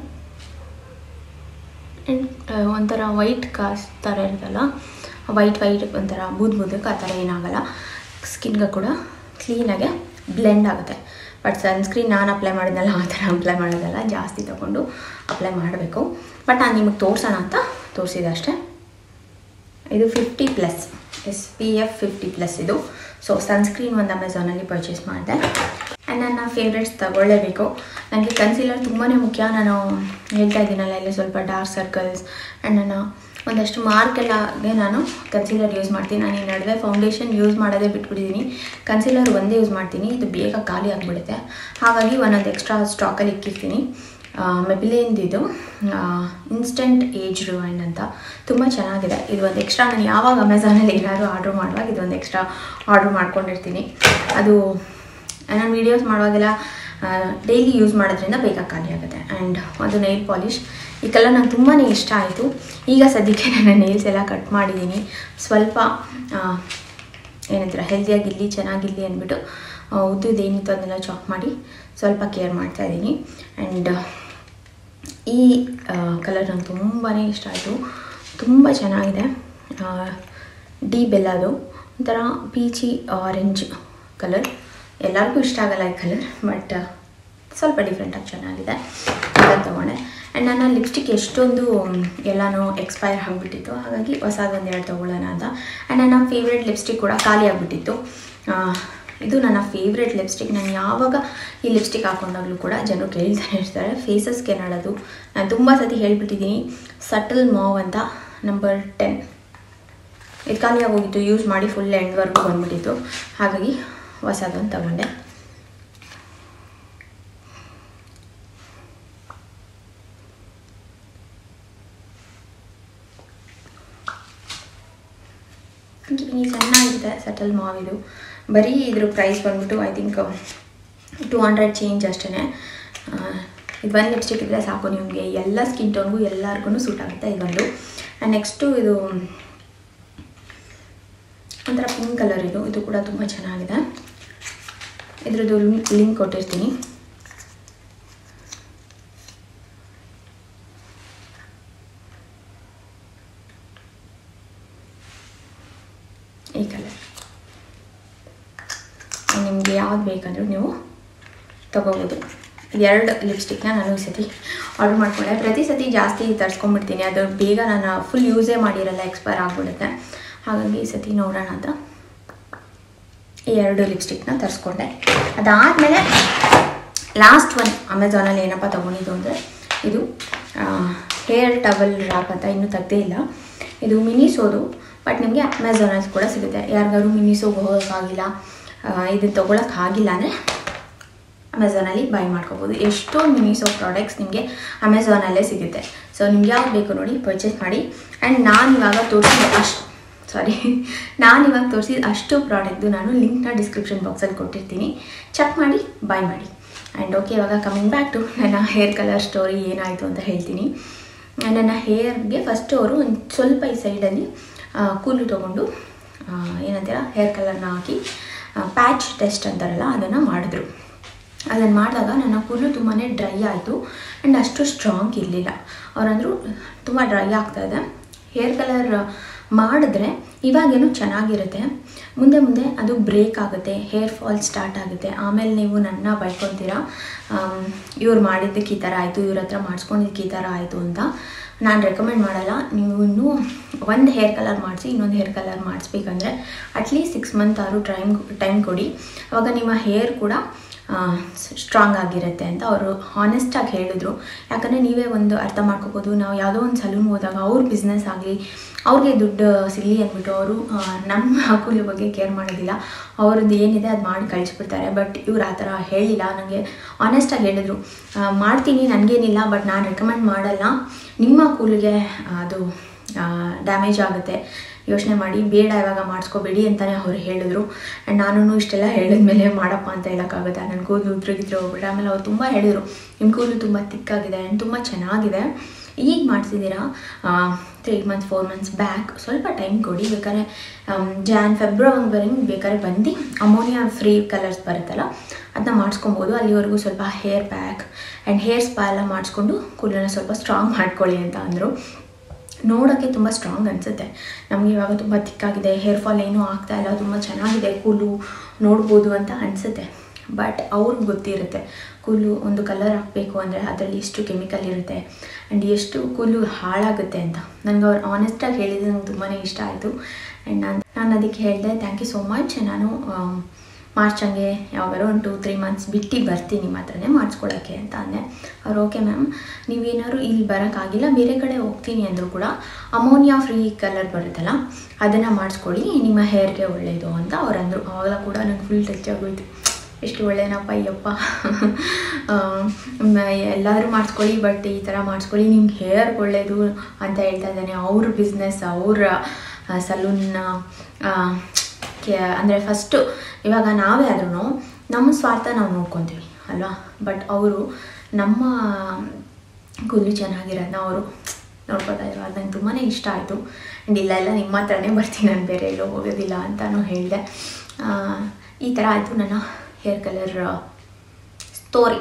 ಆ್ಯಂಡ್ ಒಂಥರ ವೈಟ್ ಕಾಸ್ ಥರ ಇರುತ್ತಲ್ಲ ವೈಟ್ ವೈಟ್ ಒಂಥರ ಬೂದ್ ಬೂದಕ್ಕೆ ಆ ಥರ ಏನಾಗಲ್ಲ ಸ್ಕಿನ್ಗೆ ಕೂಡ ಕ್ಲೀನಾಗೆ ಬ್ಲೆಂಡ್ ಆಗುತ್ತೆ ಬಟ್ ಸನ್ಸ್ಕ್ರೀನ್ ನಾನು ಅಪ್ಲೈ ಮಾಡಿದ್ನಲ್ಲ ಆ ಥರ ಅಪ್ಲೈ ಮಾಡೋದಲ್ಲ ಜಾಸ್ತಿ ತೊಗೊಂಡು ಅಪ್ಲೈ ಮಾಡಬೇಕು ಬಟ್ ನಾನು ನಿಮಗೆ ತೋರಿಸೋಣ ಅಂತ ತೋರಿಸಿದೆ ಅಷ್ಟೇ ಇದು fifty plus S P F fifty plus ಇದು ಸೊ ಸನ್ಸ್ಕ್ರೀನ್ ಒಂದು ಅಮೆಝಾನಲ್ಲಿ ಪರ್ಚೇಸ್ ಮಾಡಿದೆ ಆ್ಯಂಡ್ ನನ್ನ ಫೇವ್ರೆಟ್ಸ್ ತಗೊಳ್ಳೇಬೇಕು ನನಗೆ ಕನ್ಸೀಲರ್ ತುಂಬಾ ಮುಖ್ಯ ನಾನು ಹೇಳ್ತಾ ಇದ್ದೀನಲ್ಲ ಇಲ್ಲಿ ಸ್ವಲ್ಪ ಡಾರ್ಕ್ ಸರ್ಕಲ್ಸ್ ಆ್ಯಂಡ್ ನನ್ನ ಒಂದಷ್ಟು ಮಾರ್ಕೆಲ್ಲಾಗೆ ನಾನು ಕನ್ಸೀಲರ್ ಯೂಸ್ ಮಾಡ್ತೀನಿ ನಾನು ಈ ನಡುವೆ ಫೌಂಡೇಶನ್ ಯೂಸ್ ಮಾಡೋದೇ ಬಿಟ್ಬಿಟ್ಟಿದ್ದೀನಿ ಕನ್ಸೀಲರ್ ಒಂದೇ ಯೂಸ್ ಮಾಡ್ತೀನಿ ಇದು ಬೇಗ ಖಾಲಿ ಆಗಿಬಿಡುತ್ತೆ ಹಾಗಾಗಿ ಒಂದೊಂದು ಎಕ್ಸ್ಟ್ರಾ ಸ್ಟಾಕಲ್ಲಿ ಇಕ್ಕಿರ್ತೀನಿ ಮೆಬಿಲಿಂದಿದು ಇನ್ಸ್ಟೆಂಟ್ ಏಜ್ ರಿವೈಂಡ್ ಅಂತ ತುಂಬ ಚೆನ್ನಾಗಿದೆ ಇದು ಒಂದು ಎಕ್ಸ್ಟ್ರಾ ನಾನು ಯಾವಾಗ ಅಮೆಝಾನಲ್ಲಿ ಏನಾದರೂ ಆರ್ಡ್ರ್ ಮಾಡುವಾಗ ಇದೊಂದು ಎಕ್ಸ್ಟ್ರಾ ಆರ್ಡ್ರ್ ಮಾಡ್ಕೊಂಡಿರ್ತೀನಿ ಅದು ನಾನು ವೀಡಿಯೋಸ್ ಮಾಡುವಾಗೆಲ್ಲ ಡೈಲಿ ಯೂಸ್ ಮಾಡೋದ್ರಿಂದ ಬೇಗ ಖಾಲಿ ಆಗುತ್ತೆ ಆ್ಯಂಡ್ ಒಂದು ನೈಲ್ ಪಾಲಿಷ್ ಈ ಕಲರ್ ನಂಗೆ ತುಂಬಾ ಇಷ್ಟ ಆಯಿತು ಈಗ ಸದ್ಯಕ್ಕೆ ನನ್ನ ನೈಲ್ಸ್ ಎಲ್ಲ ಕಟ್ ಮಾಡಿದ್ದೀನಿ ಸ್ವಲ್ಪ ಏನಂತೀರ ಹೆಲ್ದಿಯಾಗಿರಲಿ ಚೆನ್ನಾಗಿರಲಿ ಅಂದ್ಬಿಟ್ಟು ಉದ್ದುದು ಏನಿತ್ತು ಅದನ್ನೆಲ್ಲ ಚಾಪ್ ಮಾಡಿ ಸ್ವಲ್ಪ ಕೇರ್ ಮಾಡ್ತಾ ಇದ್ದೀನಿ ಆ್ಯಂಡ್ ಈ ಕಲರ್ ನಂಗೆ ತುಂಬಾ ಇಷ್ಟ ಆಯಿತು ತುಂಬ ಚೆನ್ನಾಗಿದೆ ಡಿ ಬೆಲ್ಲದು ಒಂಥರ ಪೀಚಿ ಆರೆಂಜ್ ಕಲರ್ ಎಲ್ಲರಿಗೂ ಇಷ್ಟ ಆಗಲ್ಲ ಈ ಕಲರ್ ಬಟ್ ಸ್ವಲ್ಪ ಡಿಫ್ರೆಂಟಾಗಿ ಚೆನ್ನಾಗಿದೆ ಅದನ್ನು ತೊಗೊಂಡೆ ಆ್ಯಂಡ್ ನನ್ನ ಲಿಪ್ಸ್ಟಿಕ್ ಎಷ್ಟೊಂದು ಎಲ್ಲನೂ ಎಕ್ಸ್ಪೈರ್ ಆಗಿಬಿಟ್ಟಿತ್ತು ಹಾಗಾಗಿ ಹೊಸದೊಂದು ಎರಡು ತೊಗೊಳ್ಳೋಣ ಅಂತ ಆ್ಯಂಡ್ ನನ್ನ ಫೇವ್ರೆಟ್ ಲಿಪ್ಸ್ಟಿಕ್ ಕೂಡ ಖಾಲಿ ಆಗಿಬಿಟ್ಟಿತ್ತು ಇದು ನನ್ನ ಫೇವ್ರೆಟ್ ಲಿಪ್ಸ್ಟಿಕ್ ನಾನು ಯಾವಾಗ ಈ ಲಿಪ್ಸ್ಟಿಕ್ ಹಾಕೊಂಡಾಗಲೂ ಕೂಡ ಜನರು ಕೇಳ್ತಾನೆ ಇರ್ತಾರೆ ಫೇಸಸ್ಗೆ ನಡೋದು ನಾನು ತುಂಬ ಸತಿ ಹೇಳ್ಬಿಟ್ಟಿದ್ದೀನಿ ಸಟಲ್ ಮಾವ್ ಅಂತ ನಂಬರ್ ಟೆನ್ ಇದು ಖಾಲಿ ಆಗೋಗಿತ್ತು ಯೂಸ್ ಮಾಡಿ ಫುಲ್ ಎಂಡ್ವರೆಗೂ ಬಂದ್ಬಿಟ್ಟಿತ್ತು ಹಾಗಾಗಿ ಹೊಸದೊಂದು ತಗೊಂಡೆ ಕಿವಿ ಚೆನ್ನಾಗಿದೆ ಸಟಲ್ ಮಾವ್ ಇದು ಬರೀ ಇದ್ರ ಪ್ರೈಸ್ ಬಂದ್ಬಿಟ್ಟು I think two hundred change ಅಷ್ಟೇ ಇದು ಒಂದು ಲಿಪ್ಸ್ಟಿಕ್ ಇದ್ದರೆ ಸಾಕು ನಿಮಗೆ ಎಲ್ಲ ಸ್ಕಿನ್ ಟೋನ್ಗೂ ಎಲ್ಲರಿಗೂ ಸೂಟ್ ಆಗುತ್ತೆ ಇದೊಂದು ಆ್ಯಂಡ್ ನೆಕ್ಸ್ಟು ಇದು ಒಂಥರ ಪಿಂಕ್ ಕಲರ್ ಇದು ಇದು ಕೂಡ ತುಂಬ ಚೆನ್ನಾಗಿದೆ ಇದ್ರದ್ದು ಲಿಂಕ್ ಕೊಟ್ಟಿರ್ತೀನಿ ಈ ಕಲರ್ ನಿಮಗೆ ಯಾವ್ದು ಬೇಕಂದ್ರೂ ನೀವು ತೊಗೋಬೋದು ಎರಡು ಲಿಪ್ಸ್ಟಿಕ್ನ ನಾನು ಈ ಸತಿ ಆರ್ಡ್ರ್ ಮಾಡ್ಕೊಂಡೆ ಪ್ರತಿ ಸತಿ ಜಾಸ್ತಿ ತರಿಸ್ಕೊಂಡ್ಬಿಡ್ತೀನಿ ಅದು ಬೇಗ ನಾನು ಫುಲ್ ಯೂಸೇ ಮಾಡಿರಲ್ಲ ಎಕ್ಸ್ಪೈರ್ ಆಗಿಬಿಡುತ್ತೆ ಹಾಗಾಗಿ ಈ ಸತಿ ನೋಡೋಣ ಅಂತ ಈ ಎರಡು ಲಿಪ್ಸ್ಟಿಕ್ನ ತರಿಸ್ಕೊಂಡೆ ಅದಾದಮೇಲೆ ಲಾಸ್ಟ್ ಒನ್ ಅಮೆಝಾನಲ್ಲಿ ಏನಪ್ಪ ತೊಗೊಂಡಿದ್ದು ಅಂದರೆ ಇದು ಹೇರ್ ಟವಲ್ ರ್ಯಾಪ್ ಅಂತ ಇನ್ನೂ ತೆಗ್ದೇ ಇಲ್ಲ ಇದು ಮಿನಿಸೋದು ಬಟ್ ನಿಮಗೆ ಅಮೆಝಾನಲ್ಲಿ ಕೂಡ ಸಿಗುತ್ತೆ ಯಾರಿಗಾದ್ರು ಮಿನಿಸೋಗೆ ಹೋಗೋಕ್ಕಾಗಿಲ್ಲ ಇದನ್ನು ತೊಗೊಳಕ್ಕಾಗಿಲ್ಲ ಅಂದರೆ ಅಮೆಝಾನಲ್ಲಿ ಬೈ ಮಾಡ್ಕೋಬೋದು ಎಷ್ಟೊಂದು ಮಿನಿಸೋ ಪ್ರಾಡಕ್ಟ್ಸ್ ನಿಮಗೆ ಅಮೆಝಾನಲ್ಲೇ ಸಿಗುತ್ತೆ ಸೊ ನಿಮ್ಗೆ ಯಾವ್ದು ಬೇಕು ನೋಡಿ ಪರ್ಚೇಸ್ ಮಾಡಿ ಆ್ಯಂಡ್ ನಾನು ಇವಾಗ ತೋರಿಸಿದ ಅಷ್ಟು ಸಾರಿ ನಾನು ಇವಾಗ ತೋರಿಸಿದ ಅಷ್ಟು ಪ್ರಾಡಕ್ಟ್ದು ನಾನು ಲಿಂಕ್ನ ಡಿಸ್ಕ್ರಿಪ್ಷನ್ ಬಾಕ್ಸಲ್ಲಿ ಕೊಟ್ಟಿರ್ತೀನಿ ಚೆಕ್ ಮಾಡಿ ಬೈ ಮಾಡಿ ಆ್ಯಂಡ್ ಓಕೆ ಇವಾಗ ಕಮಿಂಗ್ ಬ್ಯಾಕ್ ಟು ನನ್ನ ಹೇರ್ ಕಲರ್ ಸ್ಟೋರಿ ಏನಾಯಿತು ಅಂತ ಹೇಳ್ತೀನಿ ನನ್ನ ಹೇರ್ಗೆ ಫಸ್ಟು ಅವರು ಒಂದು ಸ್ವಲ್ಪ ಈ ಸೈಡಲ್ಲಿ ಕೂಲು ತೊಗೊಂಡು ಏನಂತೀರ ಹೇರ್ ಕಲರ್ನ ಹಾಕಿ ಪ್ಯಾಚ್ ಟೆಸ್ಟ್ ಅಂತಾರಲ್ಲ ಅದನ್ನು ಮಾಡಿದ್ರು ಅದನ್ನು ಮಾಡಿದಾಗ ನನ್ನ ಕೂದಲು ತುಂಬಾ ಡ್ರೈ ಆಯಿತು ಆ್ಯಂಡ್ ಅಷ್ಟು ಸ್ಟ್ರಾಂಗ್ ಇರಲಿಲ್ಲ ಅವರಂದರು ತುಂಬ ಡ್ರೈ ಆಗ್ತಾಯಿದೆ ಹೇರ್ ಕಲರ್ ಮಾಡಿದ್ರೆ ಇವಾಗೇನು ಚೆನ್ನಾಗಿರುತ್ತೆ ಮುಂದೆ ಮುಂದೆ ಅದು ಬ್ರೇಕ್ ಆಗುತ್ತೆ ಹೇರ್ ಫಾಲ್ ಸ್ಟಾರ್ಟ್ ಆಗುತ್ತೆ ಆಮೇಲೆ ನೀವು ನನ್ನ ಬೈಕೊತೀರಾ ಇವ್ರು ಮಾಡಿದ್ದಕ್ಕೆ ಈ ಥರ ಆಯಿತು ಇವ್ರ ಹತ್ರ ಮಾಡಿಸ್ಕೊಂಡಿದ್ದಕ್ಕೆ ಈ ಥರ ಆಯಿತು ಅಂತ ನಾನು ರೆಕಮೆಂಡ್ ಮಾಡಲ್ಲ ನೀವು ಇನ್ನೂ ಒಂದು ಹೇರ್ ಕಲರ್ ಮಾಡಿಸಿ ಇನ್ನೊಂದು ಹೇರ್ ಕಲರ್ ಮಾಡಿಸ್ಬೇಕಂದ್ರೆ ಅಟ್ಲೀಸ್ಟ್ ಸಿಕ್ಸ್ ಮಂತ್ ಆದರೂ ಟೈಮ್ ಟೈಮ್ ಕೊಡಿ ಅವಾಗ ನಿಮ್ಮ ಹೇರ್ ಕೂಡ ಸ್ಟ್ರಾಂಗ್ ಆಗಿರುತ್ತೆ ಅಂತ ಅವರು ಹಾನೆಸ್ಟಾಗಿ ಹೇಳಿದ್ರು ಯಾಕಂದರೆ ನೀವೇ ಒಂದು ಅರ್ಥ ಮಾಡ್ಕೋಬೋದು ನಾವು ಯಾವುದೋ ಒಂದು ಸಲೂನ್ ಹೋದಾಗ ಅವ್ರ ಬಿಸ್ನೆಸ್ ಆಗಲಿ ಅವ್ರಿಗೆ ದುಡ್ಡು ಸಿಗಲಿ ಅಂದ್ಬಿಟ್ಟು ಅವರು ನಮ್ಮ ಕೂಲಿ ಬಗ್ಗೆ ಕೇರ್ ಮಾಡೋದಿಲ್ಲ ಅವ್ರದ್ದು ಏನಿದೆ ಅದು ಮಾಡಿ ಕಳಿಸ್ಬಿಡ್ತಾರೆ ಬಟ್ ಇವ್ರು ಆ ಥರ ಹೇಳಿಲ್ಲ ನನಗೆ ಆನೆಸ್ಟಾಗಿ ಹೇಳಿದ್ರು ಮಾಡ್ತೀನಿ ನನಗೇನಿಲ್ಲ ಬಟ್ ನಾನು ರೆಕಮೆಂಡ್ ಮಾಡಲ್ಲ ನಿಮ್ಮ ಕೂಲಿಗೆ ಅದು ಡ್ಯಾಮೇಜ್ ಆಗುತ್ತೆ ಯೋಚನೆ ಮಾಡಿ ಬೇಡ ಇವಾಗ ಮಾಡಿಸ್ಕೋಬೇಡಿ ಅಂತಲೇ ಅವ್ರು ಹೇಳಿದ್ರು ಆ್ಯಂಡ್ ನಾನು ಇಷ್ಟೆಲ್ಲ ಹೇಳಿದ್ಮೇಲೆ ಮಾಡಪ್ಪ ಅಂತ ಹೇಳೋಕ್ಕಾಗುತ್ತೆ ನನ್ನ ಕೂದಲು ಉದ್ರಗಿದ್ರೆ ಹೋಗ್ಬಿಟ್ಟು ಆಮೇಲೆ ಅವ್ರು ತುಂಬ ಹೇಳಿದರು ನಿಮ್ಮ ಕೂದಲು ತುಂಬ ತಿಕ್ಕಾಗಿದೆ ಆ್ಯಂಡ್ ತುಂಬ ಚೆನ್ನಾಗಿದೆ ಈಗ ಮಾಡಿಸಿದ್ದೀರಾ three months four months back ಸ್ವಲ್ಪ ಟೈಮ್ ಕೊಡಿ ಬೇಕಾದ್ರೆ ಜಾನ್ ಫೆಬ್ರವರಿವರೆಗೆ ಬೇಕಾದ್ರೆ ಬಂದು ಅಮೋನಿಯಾ ಫ್ರೀ ಕಲರ್ಸ್ ಬರುತ್ತಲ್ಲ ಅದನ್ನ ಮಾಡಿಸ್ಕೊಬೋದು ಅಲ್ಲಿವರೆಗೂ ಸ್ವಲ್ಪ hair pack and hair spa ಎಲ್ಲ ಮಾಡಿಸ್ಕೊಂಡು ಕೂದಲನ್ನ ಸ್ವಲ್ಪ ಸ್ಟ್ರಾಂಗ್ ಮಾಡ್ಕೊಳ್ಳಿ ಅಂತ ಅಂದರು ನೋಡೋಕ್ಕೆ ತುಂಬ ಸ್ಟ್ರಾಂಗ್ ಅನಿಸುತ್ತೆ ನಮಗೆ ಇವಾಗ ತುಂಬ ತಿಕ್ಕಾಗಿದೆ ಹೇರ್ ಫಾಲ್ ಏನೂ ಆಗ್ತಾ ಇಲ್ಲ ತುಂಬ ಚೆನ್ನಾಗಿದೆ ಕೂಲು ನೋಡ್ಬೋದು ಅಂತ ಅನಿಸುತ್ತೆ ಬಟ್ ಅವ್ರಿಗೆ ಗೊತ್ತಿರುತ್ತೆ ಕೂಲು ಒಂದು ಕಲರ್ ಹಾಕಬೇಕು ಅಂದರೆ ಅದರಲ್ಲಿ ಎಷ್ಟು ಕೆಮಿಕಲ್ ಇರುತ್ತೆ ಆ್ಯಂಡ್ ಎಷ್ಟು ಕೂಲು ಹಾಳಾಗುತ್ತೆ ಅಂತ ನನಗೆ ಅವ್ರು ಆನೆಸ್ಟಾಗಿ ಹೇಳಿದ್ದು ನಂಗೆ ತುಂಬಾ ಇಷ್ಟ ಆಯಿತು ಆ್ಯಂಡ್ ನಾನು ನಾನು ಅದಕ್ಕೆ ಹೇಳಿದೆ ಥ್ಯಾಂಕ್ ಯು ಸೋ ಮಚ್ ನಾನು ಮಾರ್ಚ್ ಹಂಗೆ ಯಾವಾಗಾರು ಒಂದು ಟೂ ತ್ರೀ ಮಂತ್ಸ್ ಬಿಟ್ಟು ಬರ್ತೀನಿ ನಿಮ್ಮ ಹತ್ರನೇ ಮಾಡಿಸ್ಕೊಳಕ್ಕೆ ಅಂತ ಅಂದೆ ಅವ್ರು ಓಕೆ ಮ್ಯಾಮ್ ನೀವೇನಾದ್ರು ಇಲ್ಲಿ ಬರೋಕ್ಕಾಗಿಲ್ಲ ಬೇರೆ ಕಡೆ ಹೋಗ್ತೀನಿ ಅಂದರೂ ಕೂಡ ಅಮೋನಿಯಾ ಫ್ರೀ ಕಲರ್ ಬರುತ್ತಲ್ಲ ಅದನ್ನು ಮಾಡಿಸ್ಕೊಳ್ಳಿ ನಿಮ್ಮ ಹೇರ್ಗೆ ಒಳ್ಳೆಯದು ಅಂತ ಅವ್ರು ಅಂದರು ಆವಾಗ ಕೂಡ ನಂಗೆ ಫುಲ್ ಟಚ್ ಆಗೋಯ್ತು ಎಷ್ಟು ಒಳ್ಳೆಯನಪ್ಪ ಅಯ್ಯಪ್ಪ ಎಲ್ಲಾದರೂ ಮಾಡಿಸ್ಕೊಳ್ಳಿ ಬಟ್ ಈ ಥರ ಮಾಡಿಸ್ಕೊಳ್ಳಿ ನಿಮ್ಗೆ ಹೇರ್ ಒಳ್ಳೆಯದು ಅಂತ ಹೇಳ್ತಾ ಇದ್ದಾನೆ ಅವ್ರ ಬಿಸ್ನೆಸ್ ಅವರ ಸಲೂನ್ನ ಕೆ ಅಂದರೆ ಫಸ್ಟು ಇವಾಗ ನಾವೇ ಆದ್ರೂ ನಮ್ಮ ಸ್ವಾರ್ಥ ನಾವು ನೋಡ್ಕೊತೀವಿ ಅಲ್ವಾ ಬಟ್ ಅವರು ನಮ್ಮ ಕೂದಲು ಚೆನ್ನಾಗಿರೋದನ್ನ ಅವರು ನೋಡ್ಕೊತಾ ಇದ್ರು ಅದು ನಂಗೆ ತುಂಬಾ ಇಷ್ಟ ಆಯಿತು ಆ್ಯಂಡ್ ಇಲ್ಲ ಇಲ್ಲ ನಿಮ್ಮ ಹತ್ರನೇ ಬರ್ತೀನಿ ನಾನು ಬೇರೆ ಎಲ್ಲೂ ಹೋಗೋದಿಲ್ಲ ಅಂತಲೂ ಹೇಳಿದೆ ಈ ಥರ ಆಯಿತು ನನ್ನ ಹೇರ್ ಕಲರ್ ಸ್ಟೋರಿ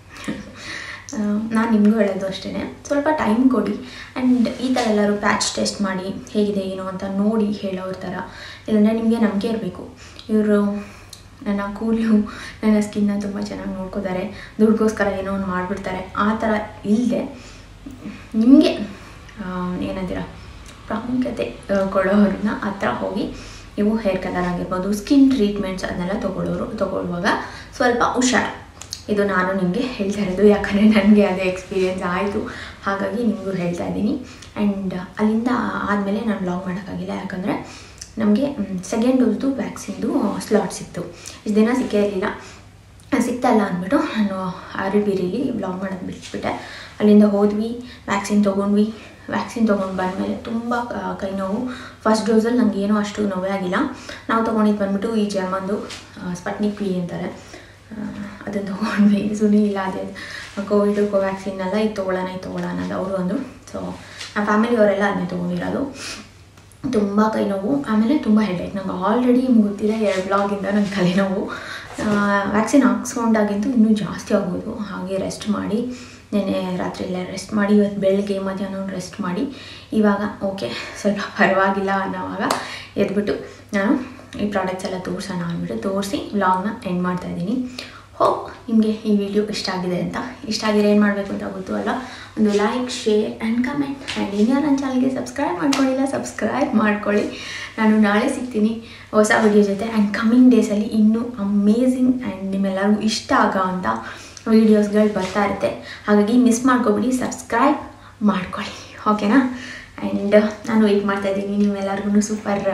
ನಾನು ನಿಮಗೂ ಹೇಳೋದು ಅಷ್ಟೇ ಸ್ವಲ್ಪ ಟೈಮ್ ಕೊಡಿ ಆ್ಯಂಡ್ ಈ ಥರ ಎಲ್ಲರೂ ಪ್ಯಾಚ್ ಟೆಸ್ಟ್ ಮಾಡಿ ಹೇಗಿದೆ ಏನು ಅಂತ ನೋಡಿ ಹೇಳೋರ ಥರ ಇಲ್ಲಾಂದರೆ ನಿಮಗೆ ನಂಬಿಕೆ ಇರಬೇಕು ಇವರು ನನ್ನ ಕೂಲು ನನ್ನ ಸ್ಕಿನ್ನ ತುಂಬ ಚೆನ್ನಾಗಿ ನೋಡ್ಕೋತಾರೆ ದುಡ್ಗೋಸ್ಕರ ಏನೋ ಒಂದು ಮಾಡಿಬಿಡ್ತಾರೆ ಆ ಥರ ಇಲ್ಲದೆ ನಿಮಗೆ ಏನಂತೀರ ಪ್ರಾಮುಖ್ಯತೆ ಆ, ಕೊಡೋರನ್ನ ಹತ್ರ ಹೋಗಿ ನೀವು ಹೇರ್ ಕಲರ್ ಆಗಿರ್ಬೋದು ಸ್ಕಿನ್ ಟ್ರೀಟ್ಮೆಂಟ್ಸ್ ಅದನ್ನೆಲ್ಲ ತೊಗೊಳ್ಳೋರು ತೊಗೊಳ್ಳುವಾಗ ಸ್ವಲ್ಪ ಹುಷಾರು ಇದು ನಾನು ನಿಮಗೆ ಹೇಳ್ತಾ ಇರೋದು ಯಾಕಂದರೆ ನನಗೆ ಅದೇ ಎಕ್ಸ್ಪೀರಿಯೆನ್ಸ್ ಆಯಿತು ಹಾಗಾಗಿ ನಿಮಗೂ ಹೇಳ್ತಾ ಇದ್ದೀನಿ ಆ್ಯಂಡ್ ಅಲ್ಲಿಂದ ಆದಮೇಲೆ ನಾನು ಬ್ಲಾಗ್ ಮಾಡೋಕ್ಕಾಗಿಲ್ಲ ಯಾಕಂದರೆ ನಮಗೆ ಸೆಕೆಂಡ್ ಡೋಸ್ದು ವ್ಯಾಕ್ಸಿನ್ದು ಸ್ಲಾಟ್ ಸಿಕ್ತು ಇಷ್ಟು ದಿನ ಸಿಕ್ಕೇ ಇರಲಿಲ್ಲ ಸಿಗ್ತಾ ಇಲ್ಲ ಅಂದ್ಬಿಟ್ಟು ನಾನು ಆರ್ಬಿರಿಲಿ ಬ್ಲಾಗ್ ಮಾಡೋದು ಬಿಟ್ಬಿಟ್ಟೆ ಅಲ್ಲಿಂದ ಹೋದ್ವಿ ವ್ಯಾಕ್ಸಿನ್ ತೊಗೊಂಡ್ವಿ ವ್ಯಾಕ್ಸಿನ್ ತೊಗೊಂಡು ಬಂದಮೇಲೆ ತುಂಬ ಆ, ಕೈ ನೋವು ಫಸ್ಟ್ ಡೋಸಲ್ಲಿ ನನಗೆ ಏನೂ ಅಷ್ಟು ನೋವೇ ಆಗಿಲ್ಲ ನಾವು ತೊಗೊಂಡಿದ್ದು ಬಂದ್ಬಿಟ್ಟು ಈ ಜರ್ಮನ್ದು ಸ್ಪಟ್ನಿಕ್ ವಿ ಅಂತಾರೆ ಅದನ್ನು ತೊಗೊಂಡ್ವಿ ಸುನೀಲ್ ಇಲ್ಲ ಅದೇ ಕೋವಿಡ್ ಕೋವ್ಯಾಕ್ಸಿನ್ ಎಲ್ಲ ಇದು ತೊಗೊಳ್ಳೋಣ ಇದು ತೊಗೊಳ್ಳೋಣ ಅನ್ನೋದು ಅವರು ಅಂದರು ಸೊ ನಮ್ಮ ಫ್ಯಾಮಿಲಿಯವರೆಲ್ಲ ಅದನ್ನೇ ತೊಗೊಂಡಿರೋದು ತುಂಬ ಕೈ ನೋವು ಆಮೇಲೆ ತುಂಬ ಹೆಡ್ಏಕ್ ನಂಗೆ ಆಲ್ರೆಡಿ ನಿಮ್ಗೆ ಗೊತ್ತಿದೆ ಎರಡು ಬ್ಲಾಗಿಂದ ನಂಗೆ ತಲೆನೋವು ವ್ಯಾಕ್ಸಿನ್ ಹಾಕ್ಸ್ಕೊಂಡಾಗಿಂತೂ ಇನ್ನೂ ಜಾಸ್ತಿ ಆಗೋದು ಹಾಗೆ ರೆಸ್ಟ್ ಮಾಡಿ ನೆನ್ನೆ ರಾತ್ರಿ ಎಲ್ಲ ರೆಸ್ಟ್ ಮಾಡಿ ಇವತ್ತು ಬೆಳಗ್ಗೆ ಮಧ್ಯಾಹ್ನ ರೆಸ್ಟ್ ಮಾಡಿ ಇವಾಗ ಓಕೆ ಸ್ವಲ್ಪ ಪರವಾಗಿಲ್ಲ ಅನ್ನೋವಾಗ ಎದ್ಬಿಟ್ಟು ನಾನು ಈ ಪ್ರಾಡಕ್ಟ್ಸ್ ಎಲ್ಲ ತೋರಿಸೋಣ ಅಂದ್ಬಿಟ್ಟು ತೋರಿಸಿ ವ್ಲಾಗ್ನ ಎಂಡ್ ಮಾಡ್ತಾ ಇದ್ದೀನಿ ಹೋಪ್ ನಿಮಗೆ ಈ ವಿಡಿಯೋ ಇಷ್ಟ ಆಗಿದೆ ಅಂತ ಇಷ್ಟ ಆಗಿದ್ರೆ ಏನು ಮಾಡಬೇಕು ಅಂತ ಗೊತ್ತು ಅಲ್ಲ ಒಂದು like share and comment and ಇನ್ನೂ ನನ್ನ ಚಾನಲ್ಗೆ ಸಬ್ಸ್ಕ್ರೈಬ್ ಮಾಡ್ಕೊಳ್ಳಿಲ್ಲ ಸಬ್ಸ್ಕ್ರೈಬ್ ಮಾಡ್ಕೊಳ್ಳಿ ನಾನು ನಾಳೆ ಸಿಗ್ತೀನಿ ಹೊಸ ವಿಡಿಯೋ ಜೊತೆ ಆ್ಯಂಡ್ ಕಮ್ಮಿಂಗ್ ಡೇಸಲ್ಲಿ ಇನ್ನೂ ಅಮೇಝಿಂಗ್ ಆ್ಯಂಡ್ ನಿಮ್ಮೆಲ್ಲರಿಗೂ ಇಷ್ಟ ಆಗೋ ಅಂಥ ವೀಡಿಯೋಸ್ಗಳು ಬರ್ತಾ ಇರುತ್ತೆ ಹಾಗಾಗಿ ಮಿಸ್ ಮಾಡ್ಕೊಬಿಡಿ ಸಬ್ಸ್ಕ್ರೈಬ್ ಮಾಡ್ಕೊಳ್ಳಿ ಓಕೆನಾ ಆ್ಯಂಡ್ ನಾನು ವೆಯ್ಟ್ ಮಾಡ್ತಾ ಇದ್ದೀನಿ ನೀವೆಲ್ಲರಿಗೂ super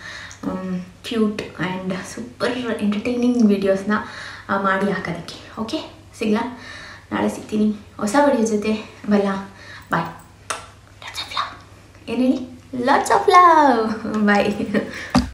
cute and super entertaining ವೀಡಿಯೋಸ್ನ ಮಾಡಿ ಹಾಕೋದಕ್ಕೆ ಓಕೆ ಸಿಗ್ಲಾ ನಾಳೆ ಸಿಗ್ತೀನಿ ಹೊಸ ವಿಡಿಯೋ ಜೊತೆ ಬಲ್ಲ ಬಾಯ್ ಲಾಟ್ಸ್ ಆಫ್ ಲವ್ ಏನು ಹೇಳಿ ಲಾಟ್ಸ್ ಆಫ್ ಲವ್ ಬಾಯ್